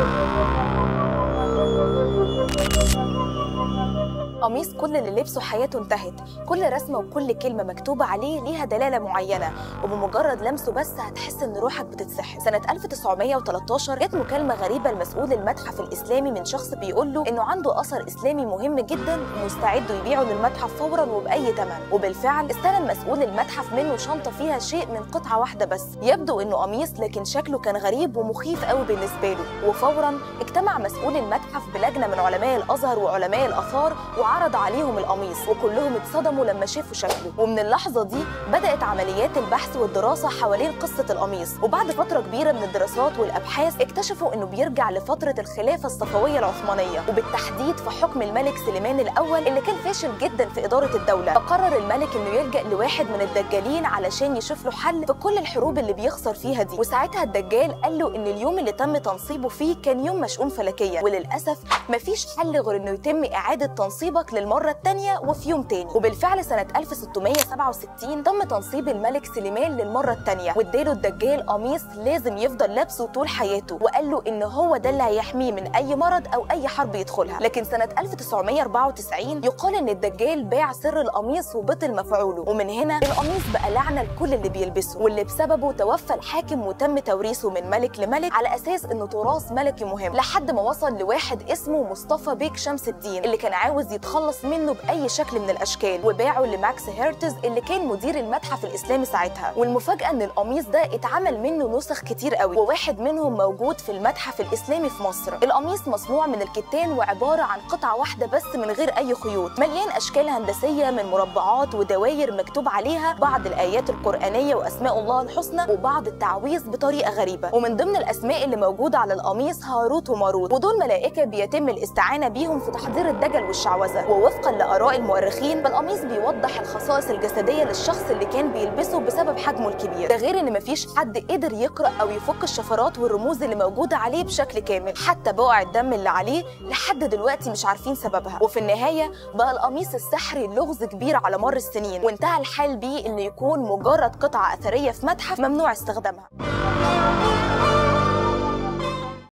قميص كل اللي لبسه حياته انتهت كل رسمة وكل كلمة مكتوبة عليه ليها دلالة معينة وبمجرد لمسه بس هتحس ان روحك بتتسحب سنة 1913 جت مكالمة غريبة لمسؤول المتحف الإسلامي من شخص بيقول له انه عنده أثر إسلامي مهم جدا ومستعد يبيعه للمتحف فورا وبأي ثمن وبالفعل استلم مسؤول المتحف منه شنطة فيها شيء من قطعة واحدة بس يبدو انه قميص لكن شكله كان غريب ومخيف قوي بالنسبة له وفورا اجتمع مسؤول المتحف بلجنة من علماء الأزهر وعلماء الآثار وعرض عليهم القميص وكلهم اتصدموا لما شافوا شكله ومن اللحظة دي بدأت عمليات البحث والدراسة حوالين قصة القميص وبعد فترة كبيرة من الدراسات والأبحاث اكتشفوا إنه بيرجع لفترة الخلافة الصفوية العثمانية وبالتحديد في حكم الملك سليمان الأول اللي كان فاشل جدا في إدارة الدولة فقرر الملك إنه يلجأ لواحد من الدجالين علشان يشوف له حل في كل الحروب اللي بيخسر فيها دي وساعتها الدجال قال له إن اليوم اللي تم تنصيبه فيه كان يوم مشؤوم فلكيا وللأسف مفيش حل غير إنه يتم إعادة تنصيبك للمرة الثانية وفي يوم تاني وبالفعل سنة 1667 تم تنصيب الملك سليمان للمرة الثانية واداله الدجال قميص لازم يفضل لابسه طول حياته وقال له إن هو ده اللي هيحميه من أي مرض أو أي حرب يدخلها لكن سنة 1994 يقال إن الدجال باع سر القميص وبطل مفعوله ومن هنا القميص بقى لعنة لكل اللي بيلبسه واللي بسببه توفى الحاكم وتم توريثه من ملك لملك على أساس إنه تراث ملكي مهم لحد ما وصل لواحد اسمه مصطفى بيك شمس الدين اللي كان عاوز يتخلص منه بأي شكل من الأشكال وباعه لماكس هيرتز اللي كان مدير المتحف الإسلامي ساعتها والمفاجأة إن القميص ده اتعمل منه نسخ كتير قوي وواحد منهم موجود في المتحف الإسلامي في مصر القميص مصنوع من الكتان وعبارة عن قطعة واحدة بس من غير أي خيوط مليان أشكال هندسية من مربعات ودواير مكتوب عليها بعض الآيات القرآنية وأسماء الله الحسنى وبعض التعويذ بطريقة غريبة ومن ضمن الأسماء اللي موجودة على القميص هاروت وماروت ودول ملائكة بيتم الاستعانة بيهم في تحضير الدجل والشعوذة ووفقا لآراء المؤرخين فالقميص بيوضح الخصائص الجسدية للشخص اللي كان بيلبسه بسبب حجمه الكبير ده غير ان مفيش حد قدر يقرأ او يفك الشفرات والرموز اللي موجودة عليه بشكل كامل حتى بقع الدم اللي عليه لحد دلوقتي مش عارفين سببها وفي النهاية بقى القميص السحري لغز كبير على مر السنين وانتهى الحال بيه انه يكون مجرد قطعة أثرية في متحف ممنوع استخدامها